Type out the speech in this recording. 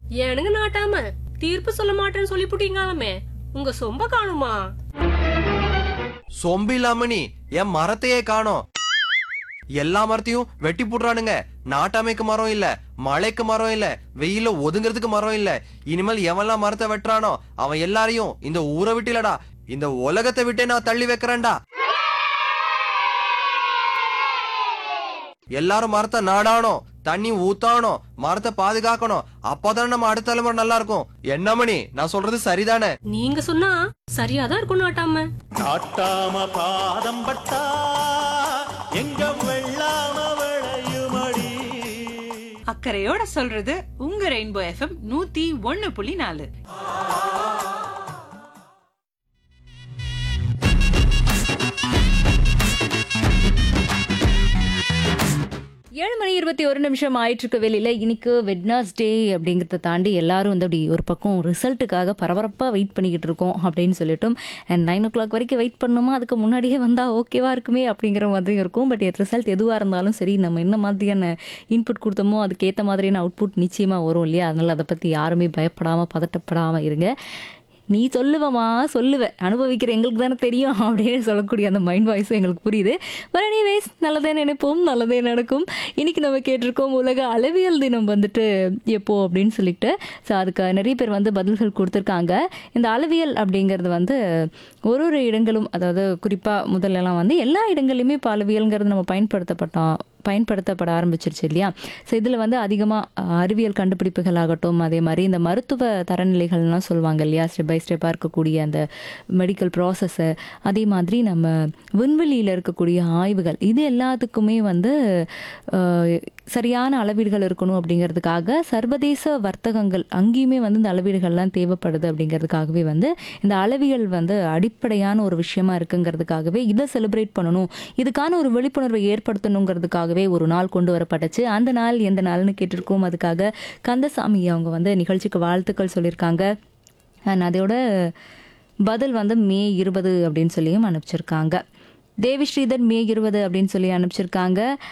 ஏனுங்க நாட்டாம தீர்ப்பு சொல்ல மாட்டேன்னு சொல்லிப்புட்டீங்களாமே உங்க சொம்ப காணுமா சொம்பு இல்லாம நீ என் மரத்தையே காணோம் எல்லா மரத்தையும் வெட்டி போடுறானுங்க நாட்டாமைக்கு மரம் இல்ல மழைக்கு மரம் இல்ல வெயில ஒதுங்கிறதுக்கு மரம் இல்ல இனிமேல் எவன்லாம் மரத்தை வெட்டுறானோ அவன் எல்லாரையும் இந்த ஊரை விட்டு இல்லடா இந்த உலகத்தை விட்டே நான் தள்ளி வைக்கிறேன்டா எல்லாரும் மரத்தை நாடாணும் தண்ணி ஊத்தாணும் மரத்தை பாதுகாக்கணும் அப்போதானே நம்ம அடுத்த தலைமுறை நல்லா இருக்கும் என்ன மணி நான் சொல்றது சரிதானே நீங்க சொன்னா சரியாதான் இருக்கும் நாட்டாம காட்டாம பாதம் பட்டா எங்க வெள்ளாம விளையுமடி அக்கறையோட சொல்றது உங்க ரெயின்போ எஃப்எம் நூத்தி ஒன்னு புள்ளி நாலு ஏழு மணி இருபத்தி ஒரு நிமிஷம் ஆயிட்டு இருக்க வெளியில இன்னைக்கு வெட்னஸ்டே அப்படிங்கிறத தாண்டி எல்லாரும் வந்து அப்படி ஒரு பக்கம் ரிசல்ட்டுக்காக பரபரப்பாக வெயிட் பண்ணிக்கிட்டு இருக்கோம் அப்படின்னு சொல்லிட்டும் அண்ட் நைன் ஓ கிளாக் வரைக்கும் வெயிட் பண்ணணுமா அதுக்கு முன்னாடியே வந்தால் ஓகேவா இருக்குமே அப்படிங்கிற மாதிரி இருக்கும் பட் ரிசல்ட் எதுவாக இருந்தாலும் சரி நம்ம என்ன மாதிரியான இன்புட் கொடுத்தோமோ அதுக்கேற்ற மாதிரியான அவுட்புட் நிச்சயமாக வரும் இல்லையா அதனால் அதை பற்றி யாருமே பயப்படாமல் பதட்டப்படாமல் இருங்க நீ சொல்லுவமா சொல்லுவ அனுபவிக்கிற எங்களுக்கு தானே தெரியும் அப்படின்னு சொல்லக்கூடிய அந்த மைண்ட் வாய்ஸும் எங்களுக்கு புரியுது பட் எனிவேஸ் நல்லதே நினைப்போம் நல்லதே நடக்கும் இன்னைக்கு நம்ம கேட்டிருக்கோம் உலக அளவியல் தினம் வந்துட்டு எப்போ அப்படின்னு சொல்லிட்டு ஸோ அதுக்கு நிறைய பேர் வந்து பதில்கள் கொடுத்துருக்காங்க இந்த அளவியல் அப்படிங்கிறது வந்து ஒரு ஒரு இடங்களும் அதாவது குறிப்பாக முதல்லலாம் வந்து எல்லா இடங்கள்லையுமே இப்போ அளவியல்ங்கிறது நம்ம பயன்படுத்தப்பட்டோம் பயன்படுத்தப்பட ஆரம்பிச்சிருச்சு இல்லையா ஸோ இதில் வந்து அதிகமாக அறிவியல் கண்டுபிடிப்புகள் ஆகட்டும் அதே மாதிரி இந்த மருத்துவ தரநிலைகள்லாம் சொல்லுவாங்க இல்லையா ஸ்டெப் பை ஸ்டெப்பாக இருக்கக்கூடிய அந்த மெடிக்கல் ப்ராசஸ்ஸு அதே மாதிரி நம்ம விண்வெளியில் இருக்கக்கூடிய ஆய்வுகள் இது எல்லாத்துக்குமே வந்து அஹ், சரியான அளவீடுகள் இருக்கணும் அப்படிங்கிறதுக்காக சர்வதேச வர்த்தகங்கள் அங்கேயுமே வந்து இந்த அளவீடுகள்லாம் தேவைப்படுது அப்படிங்கிறதுக்காகவே வந்து இந்த அளவியல் வந்து அடிப்படையான ஒரு விஷயமா இருக்குங்கிறதுக்காகவே இதை செலிப்ரேட் பண்ணணும் இதுக்கான ஒரு விழிப்புணர்வை ஏற்படுத்தணுங்கிறதுக்காகவே ஒரு நாள் கொண்டு வரப்பட்டுச்சு அந்த நாள் எந்த நாள்னு கேட்டிருக்கோம் அதுக்காக கந்தசாமி அவங்க வந்து நிகழ்ச்சிக்கு வாழ்த்துக்கள் சொல்லியிருக்காங்க அண்ட் அதோட பதில் வந்து மே இருபது அப்படின்னு சொல்லியும் அனுப்பிச்சிருக்காங்க தேவி ஸ்ரீதர் மே இருபது அப்படின்னு சொல்லி அனுப்பிச்சிருக்காங்க